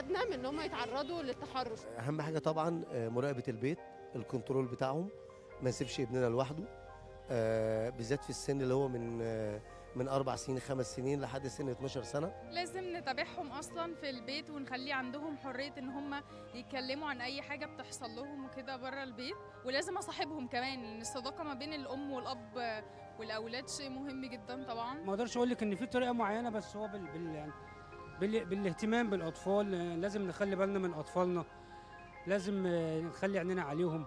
ولادنا من ان هم يتعرضوا للتحرش اهم حاجه طبعا آه، مراقبه البيت الكنترول بتاعهم ما نسيبش ابننا لوحده آه، بالذات في السن اللي هو من آه، من اربع سنين خمس سنين لحد سن 12 سنه لازم نتابعهم اصلا في البيت ونخلي عندهم حريه ان هم يتكلموا عن اي حاجه بتحصل لهم وكده بره البيت ولازم اصاحبهم كمان لان الصداقه ما بين الام والاب والاولاد شيء مهم جدا طبعا ما اقدرش اقول لك ان في طريقه معينه بس هو بال, بال يعني بال بالاهتمام بالاطفال آه، لازم نخلي بالنا من اطفالنا لازم آه، نخلي عينينا عليهم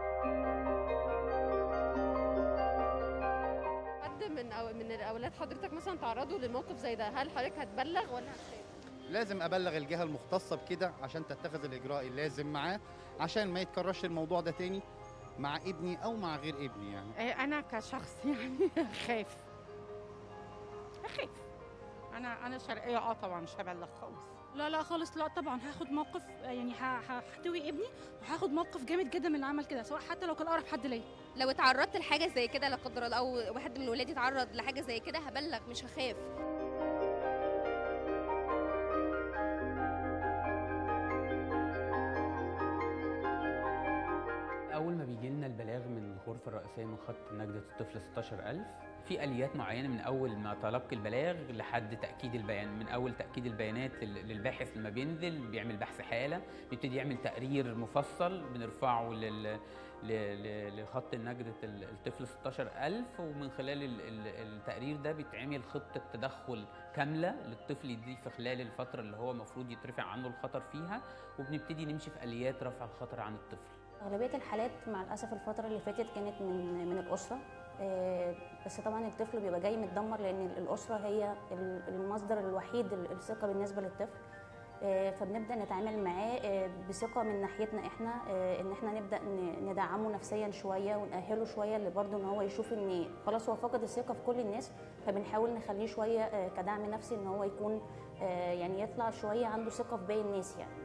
حد من أو من الاولاد حضرتك مثلا تعرضوا لموقف زي ده هل حضرتك هتبلغ ولا هتخاف لازم ابلغ الجهه المختصه بكده عشان تتخذ الاجراء اللازم معاه عشان ما يتكررش الموضوع ده تاني مع ابني او مع غير ابني يعني انا كشخص يعني خايف اخاف انا انا شرقيه اه طبعا مش هبلغ خالص لا لا خالص لا طبعا هاخد موقف يعني ه- هحتوي ابني وهاخد موقف جامد جدا من اللي عمل كده سواء حتى لو كان اقرب حد ليا لو اتعرضت لحاجه زي كده لا قدر الله او واحد من ولادي اتعرض لحاجه زي كده هبلغ مش هخاف أول ما بيجي لنا البلاغ من الغرفة الرئيسية من خط نجدة الطفل 16000 في آليات معينة من أول ما تلقي البلاغ لحد تأكيد البيان من أول تأكيد البيانات لل- للباحث لما بينزل بيعمل بحث حالة بيبتدي يعمل تقرير مفصل بنرفعه لل... ل... ل... لخط نجدة ال- الطفل 16000 ومن خلال ال... ال- التقرير ده بيتعمل خطة تدخل كاملة للطفل دي في خلال الفترة اللي هو المفروض يترفع عنه الخطر فيها وبنبتدي نمشي في آليات رفع الخطر عن الطفل أغلبية الحالات مع الأسف الفترة اللي فاتت كانت من من الأسرة آه، بس طبعا الطفل بيبقى جاي متدمر لأن الأسرة هي ال- المصدر الوحيد ال- الثقة بالنسبة للطفل آه، فبنبدأ نتعامل معاه آه، بثقة من ناحيتنا احنا آه، ان احنا نبدأ ن- ندعمه نفسيا شوية ونأهله شوية اللي برضه ان هو يشوف ان خلاص هو فقد الثقة في كل الناس فبنحاول نخليه شوية آه، كدعم نفسي ان هو يكون آه، يعني يطلع شوية عنده ثقة في باقي الناس يعني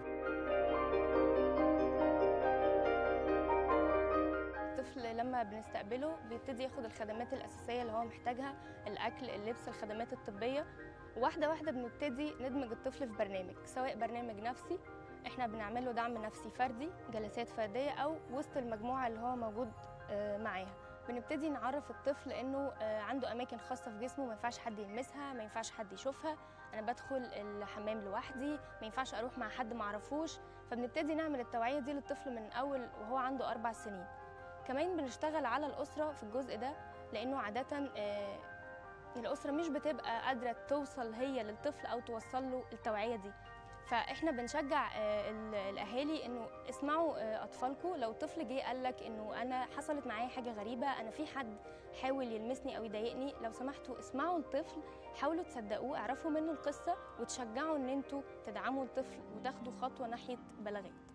الطفل لما بنستقبله بيبتدي ياخد الخدمات الأساسية اللي هو محتاجها الأكل اللبس الخدمات الطبية واحدة واحدة بنبتدي ندمج الطفل في برنامج سواء برنامج نفسي احنا بنعمله دعم نفسي فردي جلسات فردية أو وسط المجموعة اللي هو موجود آه، معاها بنبتدي نعرف الطفل انه آه، عنده اماكن خاصه في جسمه ما ينفعش حد يلمسها ما ينفعش حد يشوفها انا بدخل الحمام لوحدي ما ينفعش اروح مع حد ما اعرفوش فبنبتدي نعمل التوعيه دي للطفل من اول وهو عنده اربع سنين كمان بنشتغل على الأسرة في الجزء ده لأنه عادة آه، الأسرة مش بتبقى قادرة توصل هي للطفل أو توصل له التوعية دي فاحنا بنشجع آه، ال- الاهالي انه اسمعوا آه، اطفالكم لو طفل جه قال لك انه انا حصلت معايا حاجه غريبه انا في حد حاول يلمسني او يضايقني لو سمحتوا اسمعوا الطفل حاولوا تصدقوه اعرفوا منه القصه وتشجعوا ان انتوا تدعموا الطفل وتاخدوا خطوه ناحيه بلاغات